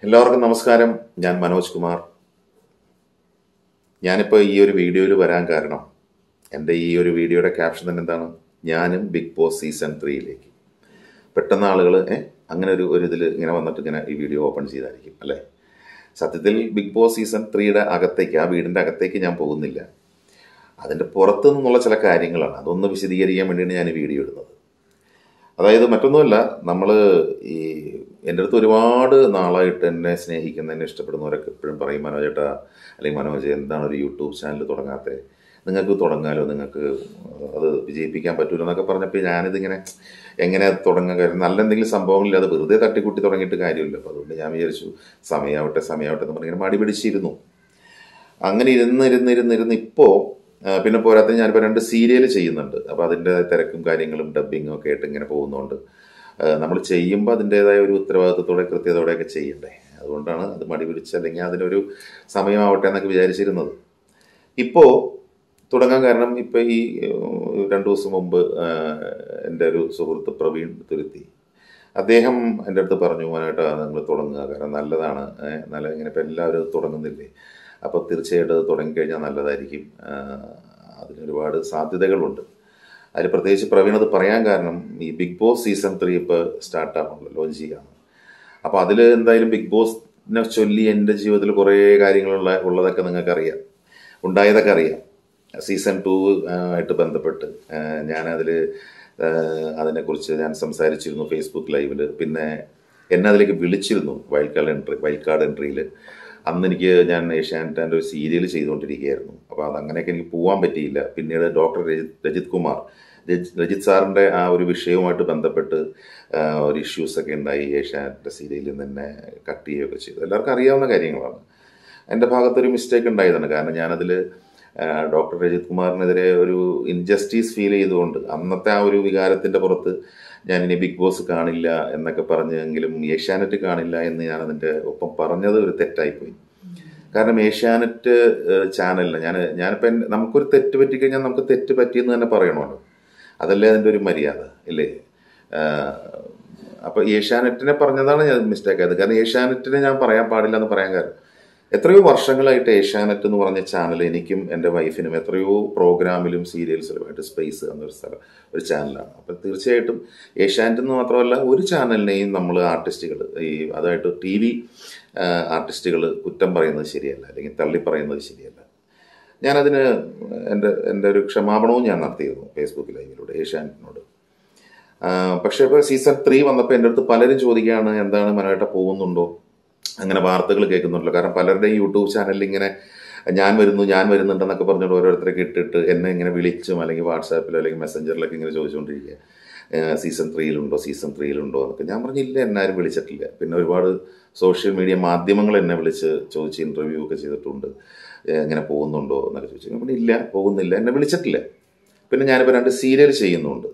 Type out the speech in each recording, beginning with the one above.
എല്ലാവർക്കും നമസ്കാരം ഞാൻ മനോജ് കുമാർ ഞാനിപ്പോൾ ഈ ഒരു വീഡിയോയിൽ വരാൻ കാരണം എൻ്റെ ഈ ഒരു വീഡിയോയുടെ ക്യാപ്ഷൻ തന്നെ എന്താണ് ഞാനും ബിഗ് ബോസ് സീസൺ ത്രീയിലേക്ക് പെട്ടെന്ന് ആളുകൾ ഏ അങ്ങനെ ഒരു ഒരു ഇതിൽ ഇങ്ങനെ വന്നിട്ട് ഇങ്ങനെ ഈ വീഡിയോ ഓപ്പൺ ചെയ്തായിരിക്കും അല്ലേ സത്യത്തിൽ ബിഗ് ബോസ് സീസൺ ത്രീയുടെ അകത്തേക്ക് ആ വീടിൻ്റെ അകത്തേക്ക് ഞാൻ പോകുന്നില്ല അതിൻ്റെ പുറത്തു നിന്നുള്ള ചില കാര്യങ്ങളാണ് അതൊന്ന് വിശദീകരിക്കാൻ വേണ്ടിയാണ് ഞാൻ ഈ വീഡിയോ ഇടുന്നത് അതായത് മറ്റൊന്നുമല്ല നമ്മൾ ഈ എൻ്റെ അടുത്ത് ഒരുപാട് നാളായിട്ട് എന്നെ സ്നേഹിക്കുന്ന എന്നെ ഇഷ്ടപ്പെടുന്നവരൊക്കെ എപ്പോഴും പറയും മനോജേട്ടാ അല്ലെങ്കിൽ മനോജ് എന്താണ് ഒരു യൂട്യൂബ് ചാനൽ തുടങ്ങാത്തത് നിങ്ങൾക്ക് തുടങ്ങാലോ നിങ്ങൾക്ക് അത് വിജയിപ്പിക്കാൻ പറ്റൂലോ എന്നൊക്കെ പറഞ്ഞപ്പോൾ ഞാനിതിങ്ങനെ എങ്ങനെ തുടങ്ങാൻ കാര്യം നല്ല എന്തെങ്കിലും സംഭവങ്ങളില്ല അത് വെറുതെ തട്ടിക്കൂട്ടി തുടങ്ങിയിട്ട് കാര്യമില്ല അപ്പോൾ അതുകൊണ്ട് ഞാൻ വിചാരിച്ചു സമയമാവട്ടെ സമയമാവട്ടെ എന്ന് പറഞ്ഞിങ്ങനെ മടി പിടിച്ചിരുന്നു അങ്ങനെ ഇരുന്ന് ഇരുന്ന് ഇരുന്ന് ഇരുന്ന് ഇപ്പോൾ പിന്നെ പോരാത്ത ഞാനിപ്പോൾ രണ്ട് സീരിയൽ ചെയ്യുന്നുണ്ട് അപ്പോൾ അതിൻ്റെ തിരക്കും കാര്യങ്ങളും ഡബ്ബിങ്ങും ഒക്കെ ആയിട്ട് ഇങ്ങനെ പോകുന്നതുകൊണ്ട് നമ്മൾ ചെയ്യുമ്പോൾ അതിൻ്റെതായ ഒരു ഉത്തരവാദിത്വത്തോടെ കൃത്യതയോടെയൊക്കെ ചെയ്യണ്ടേ അതുകൊണ്ടാണ് അത് മടി പിടിച്ച് അല്ലെങ്കിൽ അതിനൊരു സമയമാവട്ടെ എന്നൊക്കെ വിചാരിച്ചിരുന്നത് ഇപ്പോൾ തുടങ്ങാൻ കാരണം ഇപ്പോൾ ഈ രണ്ട് ദിവസം മുമ്പ് എൻ്റെ ഒരു സുഹൃത്ത് പ്രവീൺ തുരുത്തി അദ്ദേഹം എൻ്റെ അടുത്ത് പറഞ്ഞു മോനായിട്ട് നിങ്ങൾ തുടങ്ങുക കാരണം നല്ലതാണ് നല്ല ഇങ്ങനെ ഇപ്പോൾ എല്ലാവരും തുടങ്ങുന്നില്ലേ അപ്പോൾ തീർച്ചയായിട്ടും അത് തുടങ്ങിക്കഴിഞ്ഞാൽ നല്ലതായിരിക്കും അതിനൊരുപാട് സാധ്യതകളുണ്ട് അതിൽ പ്രത്യേകിച്ച് പ്രവീൺ അത് പറയാൻ കാരണം ഈ ബിഗ് ബോസ് സീസൺ ത്രീ ഇപ്പോൾ സ്റ്റാർട്ടാണല്ലോ ലോഞ്ച് ചെയ്യാണ് അപ്പോൾ അതിൽ എന്തായാലും ബിഗ് ബോസിനെ ചൊല്ലി എൻ്റെ ജീവിതത്തിൽ കുറേ കാര്യങ്ങളുള്ള ഉള്ളതൊക്കെ നിങ്ങൾക്കറിയാം ഉണ്ടായതൊക്കെ അറിയാം സീസൺ ടു ആയിട്ട് ബന്ധപ്പെട്ട് ഞാനതിൽ അതിനെക്കുറിച്ച് ഞാൻ സംസാരിച്ചിരുന്നു ഫേസ്ബുക്ക് ലൈവിൽ പിന്നെ എന്നെ അതിലേക്ക് വിളിച്ചിരുന്നു wild card entry wild card എൻട്രിയിൽ അന്ന് എനിക്ക് ഞാൻ ഏഷ്യാനെറ്റിൻ്റെ ഒരു സീരിയൽ ചെയ്തുകൊണ്ടിരിക്കുകയായിരുന്നു അപ്പോൾ അത് അങ്ങനെയൊക്കെ എനിക്ക് പോകാൻ പറ്റിയില്ല പിന്നീട് ഡോക്ടർ രജിത് രജിത് കുമാർ രജിത് സാറിൻ്റെ ആ ഒരു വിഷയവുമായിട്ട് ബന്ധപ്പെട്ട് ഒരു ഇഷ്യൂസൊക്കെ ഉണ്ടായി ഏഷ്യാനെറ്റിൻ്റെ സീരിയലിൽ തന്നെ കട്ട് ചെയ്യുകയൊക്കെ ചെയ്തു എല്ലാവർക്കും അറിയാവുന്ന കാര്യങ്ങളാണ് എൻ്റെ ഭാഗത്തൊരു മിസ്റ്റേക്ക് ഉണ്ടായതാണ് കാരണം ഞാനതിൽ ഡോക്ടർ രജിത് കുമാറിനെതിരെ ഒരു ഇൻജസ്റ്റിസ് ഫീൽ ചെയ്തുകൊണ്ട് അന്നത്തെ ആ ഒരു വികാരത്തിൻ്റെ പുറത്ത് ഞാൻ ഇനി ബിഗ് ബോസ് കാണില്ല എന്നൊക്കെ പറഞ്ഞെങ്കിലും ഏഷ്യാനെറ്റ് കാണില്ല എന്ന് ഞാൻ അതിൻ്റെ ഒപ്പം പറഞ്ഞത് ഒരു തെറ്റായിപ്പോയി കാരണം ഏഷ്യാനെറ്റ് ചാനലിന് ഞാൻ ഞാനിപ്പോൾ നമുക്കൊരു തെറ്റ് പറ്റിക്കഴിഞ്ഞാൽ നമുക്ക് തെറ്റ് പറ്റിയെന്ന് തന്നെ പറയണമല്ലോ അതല്ലേ അതിൻ്റെ ഒരു മര്യാദ ഇല്ലേ അപ്പോൾ ഏഷ്യാനെറ്റിനെ പറഞ്ഞതാണ് ഞാൻ മിസ്റ്റേക്ക് ആയത് കാരണം ഏഷ്യാനെറ്റിനെ ഞാൻ പറയാൻ പാടില്ല എന്ന് പറയാൻ കാരണം എത്രയോ വർഷങ്ങളായിട്ട് ഏഷ്യാനെറ്റ് എന്ന് പറഞ്ഞ ചാനൽ എനിക്കും എൻ്റെ വൈഫിനും എത്രയോ പ്രോഗ്രാമിലും സീരിയൽസിലുമായിട്ട് സ്പേസ് എന്നൊരു സ്ഥലം ഒരു ചാനലാണ് അപ്പം തീർച്ചയായിട്ടും ഏഷ്യാനെറ്റ് എന്ന് മാത്രമല്ല ഒരു ചാനലിനെയും നമ്മൾ ആർട്ടിസ്റ്റുകൾ ഈ അതായിട്ട് ടി വി ആർട്ടിസ്റ്റുകൾ കുറ്റം പറയുന്നത് ശരിയല്ല അല്ലെങ്കിൽ തള്ളി പറയുന്നത് ശരിയല്ല ഞാനതിന് എൻ്റെ എൻ്റെ ഒരു ക്ഷമാപണവും ഞാൻ നടത്തിയിരുന്നു ഫേസ്ബുക്ക് ലൈവിലൂടെ ഏഷ്യാനെറ്റിനോട് പക്ഷേ ഇപ്പോൾ സീസൺ ത്രീ വന്നപ്പോൾ എൻ്റെ അടുത്ത് പലരും ചോദിക്കുകയാണ് എന്താണ് മനോട്ട പോകുന്നുണ്ടോ അങ്ങനെ വാർത്തകൾ കേൾക്കുന്നുണ്ടല്ലോ കാരണം പലരുടെയും യൂട്യൂബ് ചാനലിൽ ഇങ്ങനെ ഞാൻ വരുന്നു ഞാൻ വരുന്നുണ്ടെന്നൊക്കെ പറഞ്ഞിട്ട് ഓരോരുത്തരൊക്കെ ഇട്ടിട്ട് എന്നെ ഇങ്ങനെ വിളിച്ചും അല്ലെങ്കിൽ വാട്സാപ്പിലോ അല്ലെങ്കിൽ മെസ്സഞ്ചറിലൊക്കെ ഇങ്ങനെ ചോദിച്ചുകൊണ്ടിരിക്കുക സീസൺ ത്രീയിലുണ്ടോ സീസൺ ത്രീയിലുണ്ടോ എന്നൊക്കെ ഞാൻ പറഞ്ഞില്ല എന്നെ ആരും വിളിച്ചിട്ടില്ല പിന്നെ ഒരുപാട് സോഷ്യൽ മീഡിയ മാധ്യമങ്ങൾ എന്നെ വിളിച്ച് ചോദിച്ച് ഇൻ്റർവ്യൂ ഒക്കെ ചെയ്തിട്ടുണ്ട് എങ്ങനെ പോകുന്നുണ്ടോ എന്നൊക്കെ ചോദിച്ചു ഞാൻ പറഞ്ഞു ഇല്ല പോകുന്നില്ല എന്നെ വിളിച്ചിട്ടില്ല പിന്നെ ഞാനിപ്പോൾ രണ്ട് സീരിയൽ ചെയ്യുന്നുണ്ട്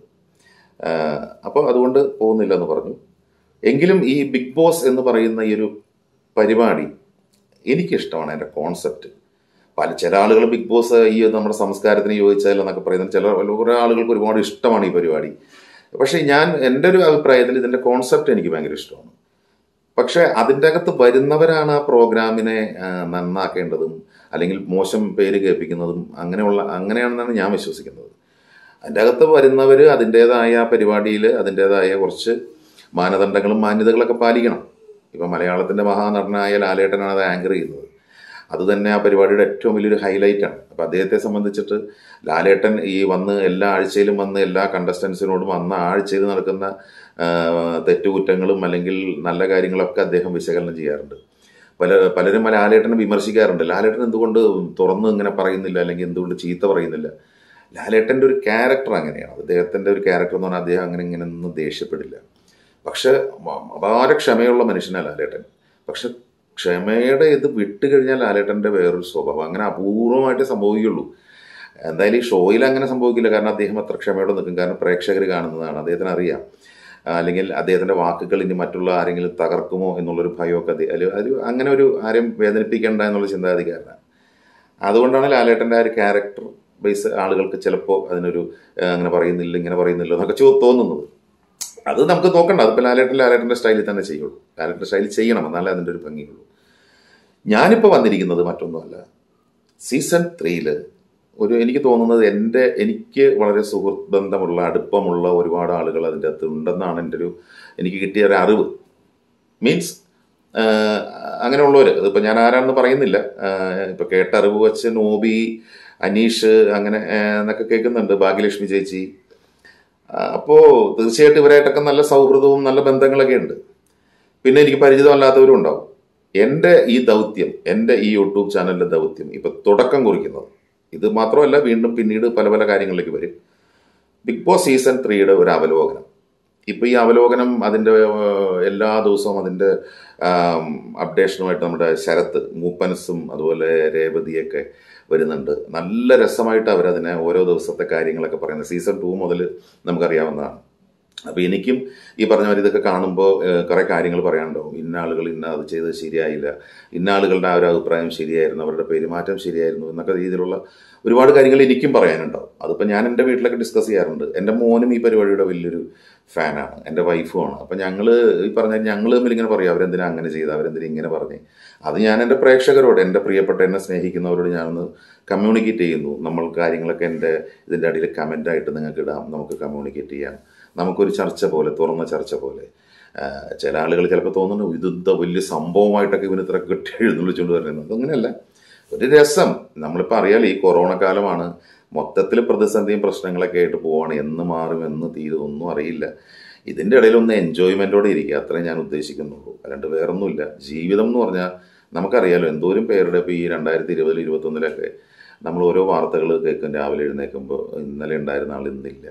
അപ്പോൾ അതുകൊണ്ട് പോകുന്നില്ല എന്ന് പറഞ്ഞു എങ്കിലും ഈ ബിഗ് ബോസ് എന്ന് പറയുന്ന ഈ ഒരു പരിപാടി എനിക്കിഷ്ടമാണ് എൻ്റെ കോൺസെപ്റ്റ് പല ചില ആളുകൾ ബിഗ് ബോസ് ഈ നമ്മുടെ സംസ്കാരത്തിന് യോജിച്ചാലോ എന്നൊക്കെ പറയുന്നത് ചില കുറേ ആളുകൾക്ക് ഒരുപാട് ഇഷ്ടമാണ് ഈ പരിപാടി പക്ഷേ ഞാൻ എൻ്റെ ഒരു അഭിപ്രായത്തിൽ ഇതിൻ്റെ കോൺസെപ്റ്റ് എനിക്ക് ഭയങ്കര ഇഷ്ടമാണ് പക്ഷേ അതിൻ്റെ അകത്ത് വരുന്നവരാണ് ആ പ്രോഗ്രാമിനെ നന്നാക്കേണ്ടതും അല്ലെങ്കിൽ മോശം പേര് കേൾപ്പിക്കുന്നതും അങ്ങനെയുള്ള അങ്ങനെയാണെന്നാണ് ഞാൻ വിശ്വസിക്കുന്നത് അതിൻ്റെ അകത്ത് വരുന്നവർ അതിൻ്റേതായ പരിപാടിയിൽ അതിൻ്റേതായ കുറച്ച് മാനദണ്ഡങ്ങളും മാന്യതകളൊക്കെ പാലിക്കണം ഇപ്പം മലയാളത്തിൻ്റെ മഹാനടനായ ലാലേട്ടനാണ് അത് ആങ്കർ ചെയ്യുന്നത് അത് തന്നെ ആ പരിപാടിയുടെ ഏറ്റവും വലിയൊരു ഹൈലൈറ്റാണ് അപ്പോൾ അദ്ദേഹത്തെ സംബന്ധിച്ചിട്ട് ലാലേട്ടൻ ഈ വന്ന് എല്ലാ ആഴ്ചയിലും വന്ന് എല്ലാ കണ്ടസ്റ്റൻസിനോടും അന്ന് ആഴ്ചയിൽ നടക്കുന്ന തെറ്റുകുറ്റങ്ങളും അല്ലെങ്കിൽ നല്ല കാര്യങ്ങളൊക്കെ അദ്ദേഹം വിശകലനം ചെയ്യാറുണ്ട് പല പലരും ലാലേട്ടനെ വിമർശിക്കാറുണ്ട് ലാലേട്ടൻ എന്തുകൊണ്ട് തുറന്ന് ഇങ്ങനെ പറയുന്നില്ല അല്ലെങ്കിൽ എന്തുകൊണ്ട് ചീത്ത പറയുന്നില്ല ലാലേട്ടൻ്റെ ഒരു ക്യാരക്ടർ അങ്ങനെയാണ് അദ്ദേഹത്തിൻ്റെ ഒരു ക്യാരക്ടർ എന്ന് പറഞ്ഞാൽ അദ്ദേഹം അങ്ങനെ ഇങ്ങനെ ഒന്നും ദേഷ്യപ്പെടില്ല പക്ഷെ അപാര ക്ഷമയുള്ള മനുഷ്യനാണ് ലാലേട്ടൻ പക്ഷെ ക്ഷമയുടെ ഇത് വിട്ട് കഴിഞ്ഞാൽ ലാലേട്ടൻ്റെ വേറൊരു സ്വഭാവം അങ്ങനെ അപൂർവമായിട്ടേ സംഭവിക്കുള്ളൂ എന്തായാലും ഈ ഷോയിൽ അങ്ങനെ സംഭവിക്കില്ല കാരണം അദ്ദേഹം അത്ര ക്ഷമയോടെ നിൽക്കും കാരണം പ്രേക്ഷകർ കാണുന്നതാണ് അദ്ദേഹത്തിന് അറിയാം അല്ലെങ്കിൽ അദ്ദേഹത്തിൻ്റെ വാക്കുകൾ ഇനി മറ്റുള്ള ആരെങ്കിലും തകർക്കുമോ എന്നുള്ളൊരു ഭയമൊക്കെ അദ്ദേഹം ഒരു അങ്ങനെ ഒരു ആരെയും വേദനിപ്പിക്കേണ്ട എന്നുള്ള ചിന്താഗതിക്കാരനാണ് അതുകൊണ്ടാണ് ലാലേട്ടൻ്റെ ആ ഒരു ക്യാരക്ടർ ബേസ് ആളുകൾക്ക് ചിലപ്പോൾ അതിനൊരു അങ്ങനെ പറയുന്നില്ല ഇങ്ങനെ പറയുന്നില്ല എന്നൊക്കെ തോന്നുന്നത് അത് നമുക്ക് നോക്കണ്ട അതിപ്പോൾ ലാലേട്ടൻ ലാലേട്ടൻ്റെ സ്റ്റൈലിൽ തന്നെ ചെയ്യുള്ളൂ ലാലേട്ടൻ്റെ സ്റ്റൈലിൽ ചെയ്യണം എന്നാലേ അതിൻ്റെ ഒരു ഭംഗിയുള്ളൂ ഞാനിപ്പോൾ വന്നിരിക്കുന്നത് മറ്റൊന്നുമല്ല സീസൺ ത്രീയിൽ ഒരു എനിക്ക് തോന്നുന്നത് എൻ്റെ എനിക്ക് വളരെ സുഹൃത്ത് ബന്ധമുള്ള അടുപ്പമുള്ള ഒരുപാട് ആളുകൾ അതിൻ്റെ അകത്ത് ഉണ്ടെന്നാണ് എൻ്റെ ഒരു എനിക്ക് കിട്ടിയ ഒരു അറിവ് മീൻസ് അങ്ങനെയുള്ളവർ അതിപ്പോൾ ഞാൻ ആരാണെന്ന് പറയുന്നില്ല ഇപ്പോൾ കേട്ട അറിവ് വെച്ച് നോബി അനീഷ് അങ്ങനെ ആ, എന്നൊക്കെ കേൾക്കുന്നുണ്ട് ഭാഗ്യലക്ഷ്മി ചേച്ചി അപ്പോൾ തീർച്ചയായിട്ടും ഇവരായിട്ടൊക്കെ നല്ല സൗഹൃദവും നല്ല ബന്ധങ്ങളൊക്കെ ഉണ്ട് പിന്നെ എനിക്ക് പരിചിതമല്ലാത്തവരും ഉണ്ടാവും എൻ്റെ ഈ ദൗത്യം എൻ്റെ ഈ യൂട്യൂബ് ചാനലിൻ്റെ ദൗത്യം ഇപ്പം തുടക്കം കുറിക്കുന്നത് ഇത് മാത്രമല്ല വീണ്ടും പിന്നീട് പല പല കാര്യങ്ങളിലേക്ക് വരും ബിഗ് ബോസ് സീസൺ ത്രീയുടെ ഒരു അവലോകനം ഇപ്പം ഈ അവലോകനം അതിൻ്റെ ഏഹ്, എല്ലാ ദിവസവും അതിൻ്റെ ആം, അപ്ഡേഷനുമായിട്ട് നമ്മുടെ ശരത്ത് മൂപ്പനസും അതുപോലെ രേവതിയൊക്കെ വരുന്നുണ്ട് നല്ല രസമായിട്ട് അവരതിനെ ഓരോ ദിവസത്തെ കാര്യങ്ങളൊക്കെ പറയുന്നത് സീസൺ ടു മുതൽ നമുക്കറിയാവുന്നതാണ് അപ്പോൾ എനിക്കും ഈ പറഞ്ഞ മാതിരി ഇതൊക്കെ കാണുമ്പോൾ കുറേ കാര്യങ്ങൾ പറയാനുണ്ടാവും ഇന്ന ആളുകൾ ഇന്ന അത് ചെയ്തത് ശരിയായില്ല ഇന്ന ആളുകളുടെ ആ ഒരു അഭിപ്രായം ശരിയായിരുന്നു അവരുടെ പെരുമാറ്റം ശരിയായിരുന്നു എന്നൊക്കെ രീതിയിലുള്ള ഒരുപാട് കാര്യങ്ങൾ എനിക്കും പറയാനുണ്ടാവും അതിപ്പോൾ ഞാൻ എൻ്റെ വീട്ടിലൊക്കെ ഡിസ്കസ് ചെയ്യാറുണ്ട് എൻ്റെ മോനും ഈ പരിപാടിയുടെ വലിയൊരു ഫാനാണ് എൻ്റെ വൈഫുമാണ് അപ്പം ഞങ്ങൾ ഈ പറഞ്ഞ ഞങ്ങൾ തമ്മിൽ ഇങ്ങനെ പറയും അവരെന്തിനാ അങ്ങനെ ചെയ്ത് അവരെന്തിനാ ഇങ്ങനെ പറഞ്ഞ് അത് ഞാൻ എൻ്റെ പ്രേക്ഷകരോട് എൻ്റെ പ്രിയപ്പെട്ട എന്നെ സ്നേഹിക്കുന്നവരോട് ഞാനൊന്ന് കമ്മ്യൂണിക്കേറ്റ് ചെയ്യുന്നു നമ്മൾ കാര്യങ്ങളൊക്കെ എൻ്റെ ഇതിൻ്റെ അടിയിൽ കമൻ്റായിട്ട് നിങ്ങൾക്ക് ഇടാം നമുക്ക് കമ്മ്യൂണിക്കേറ്റ് ചെയ്യാം നമുക്കൊരു ചർച്ച പോലെ തുറന്ന ചർച്ച പോലെ ആ, ചില ആളുകൾ ചിലപ്പോൾ തോന്നുന്നു ഇതെന്താ വലിയ സംഭവമായിട്ടൊക്കെ ഇവന് ഇത്ര കെട്ടി എഴുന്നള്ളിച്ചുകൊണ്ട് വരുന്നത് അങ്ങനെയല്ല ഒരു രസം നമ്മളിപ്പോൾ അറിയാലോ ഈ കൊറോണ കാലമാണ് മൊത്തത്തിൽ പ്രതിസന്ധിയും പ്രശ്നങ്ങളൊക്കെ ആയിട്ട് പോവാണ് എന്ന് മാറും എന്ന് തീരും ഒന്നും അറിയില്ല ഇതിൻ്റെ ഇടയിൽ ഒന്ന് എൻജോയ്മെൻറ്റോടെ ഇരിക്കുക അത്രേ ഞാൻ ഉദ്ദേശിക്കുന്നുള്ളൂ അല്ലാണ്ട് വേറൊന്നുമില്ല ജീവിതം എന്ന് പറഞ്ഞാൽ നമുക്കറിയാലോ എന്തോരം പേരുടെ ഇപ്പോൾ ഈ രണ്ടായിരത്തി ഇരുപതിൽ ഇരുപത്തൊന്നിലൊക്കെ നമ്മൾ ഓരോ വാർത്തകൾ കേൾക്കും രാവിലെ എഴുന്നേൽക്കുമ്പോൾ ഇന്നലെ ഉണ്ടായിരുന്ന ആൾ ഇന്നില്ല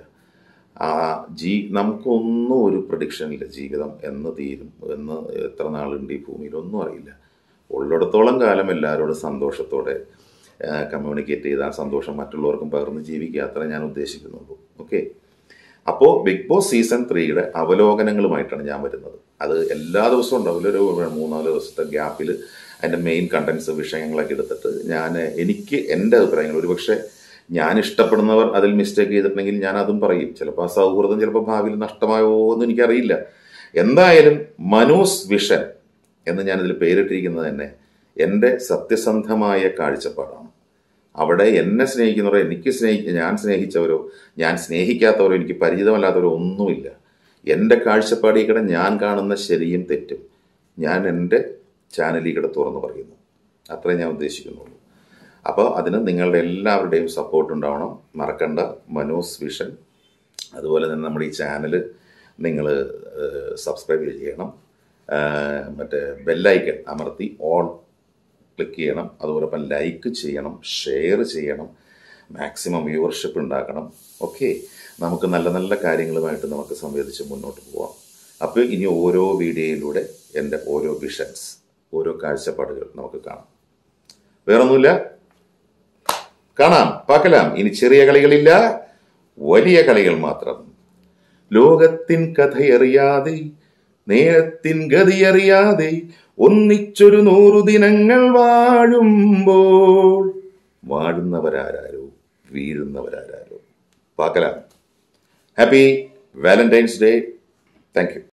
ആ ജീ നമുക്കൊന്നും ഒരു പ്രഡിക്ഷൻ ഇല്ല ജീവിതം എന്ന് തീരും എന്ന് എത്ര നാളുണ്ട് ഈ ഭൂമിയിൽ ഒന്നും അറിയില്ല ഉള്ളിടത്തോളം കാലം എല്ലാവരോടും സന്തോഷത്തോടെ കമ്മ്യൂണിക്കേറ്റ് ചെയ്ത് ആ സന്തോഷം മറ്റുള്ളവർക്കും പകർന്ന് ജീവിക്കുക അത്ര ഞാൻ ഉദ്ദേശിക്കുന്നുള്ളൂ ഓക്കെ അപ്പോൾ ബിഗ് ബോസ് സീസൺ ത്രീയുടെ അവലോകനങ്ങളുമായിട്ടാണ് ഞാൻ വരുന്നത് അത് എല്ലാ ദിവസവും ഉണ്ടാവില്ല ഒരു മൂന്നാല് ദിവസത്തെ ഗ്യാപ്പിൽ അതിൻ്റെ മെയിൻ കണ്ടൻസ് വിഷയങ്ങളൊക്കെ എടുത്തിട്ട് ഞാൻ എനിക്ക് എൻ്റെ അഭിപ്രായങ്ങൾ ഒരുപക്ഷെ ഞാൻ ഇഷ്ടപ്പെടുന്നവർ അതിൽ മിസ്റ്റേക്ക് ചെയ്തിട്ടുണ്ടെങ്കിൽ ഞാൻ അതും പറയും ചിലപ്പോൾ ആ സൗഹൃദം ചിലപ്പോൾ ഭാവിയിൽ നഷ്ടമായോ എന്ന് എനിക്കറിയില്ല എന്തായാലും മനൂസ് വിഷൻ എന്ന് ഞാനിതിൽ പേരിട്ടിരിക്കുന്നത് തന്നെ എൻ്റെ സത്യസന്ധമായ കാഴ്ചപ്പാടാണ് അവിടെ എന്നെ സ്നേഹിക്കുന്നവരോ എനിക്ക് സ്നേഹി ഞാൻ സ്നേഹിച്ചവരോ ഞാൻ സ്നേഹിക്കാത്തവരോ എനിക്ക് പരിചിതമല്ലാത്തവരോ ഒന്നുമില്ല എൻ്റെ കാഴ്ചപ്പാടിൽ കൂടെ ഞാൻ കാണുന്ന ശരിയും തെറ്റും ഞാൻ എൻ്റെ ചാനലിൽ കൂടെ തുറന്നു പറയുന്നു അത്രേ ഞാൻ ഉദ്ദേശിക്കുന്നുള്ളൂ അപ്പോൾ അതിന് നിങ്ങളുടെ എല്ലാവരുടെയും സപ്പോർട്ട് ഉണ്ടാവണം മറക്കണ്ട മനോസ് വിഷൻ അതുപോലെ തന്നെ നമ്മുടെ ഈ ചാനൽ നിങ്ങൾ സബ്സ്ക്രൈബ് ചെയ്യണം ഏഹ് മറ്റേ ബെല്ലൈക്കൺ അമർത്തി ഓൾ ക്ലിക്ക് ചെയ്യണം അതുപോലെ ഇപ്പം ലൈക്ക് ചെയ്യണം ഷെയർ ചെയ്യണം മാക്സിമം വ്യൂവർഷിപ്പ് ഉണ്ടാക്കണം ഓക്കെ നമുക്ക് നല്ല നല്ല കാര്യങ്ങളുമായിട്ട് നമുക്ക് സംവേദിച്ച് മുന്നോട്ട് പോവാം അപ്പോൾ ഇനി ഓരോ വീഡിയോയിലൂടെ എൻ്റെ ഓരോ വിഷൻസ് ഓരോ കാഴ്ചപ്പാടുകൾ നമുക്ക് കാണാം വേറൊന്നുമില്ല കാണാം പാക്കലാം ഇനി ചെറിയ കളികളില്ല വലിയ കളികൾ മാത്രം ലോകത്തിൻ കഥയറിയാതെ നേരത്തിൻ ഗതിയറിയാതെ ഒന്നിച്ചൊരു നൂറു ദിനങ്ങൾ വാഴുമ്പോൾ വാഴുന്നവരാരാരോ വീഴുന്നവരാരാരോ പാക്കലാം happy Valentine's Day thank U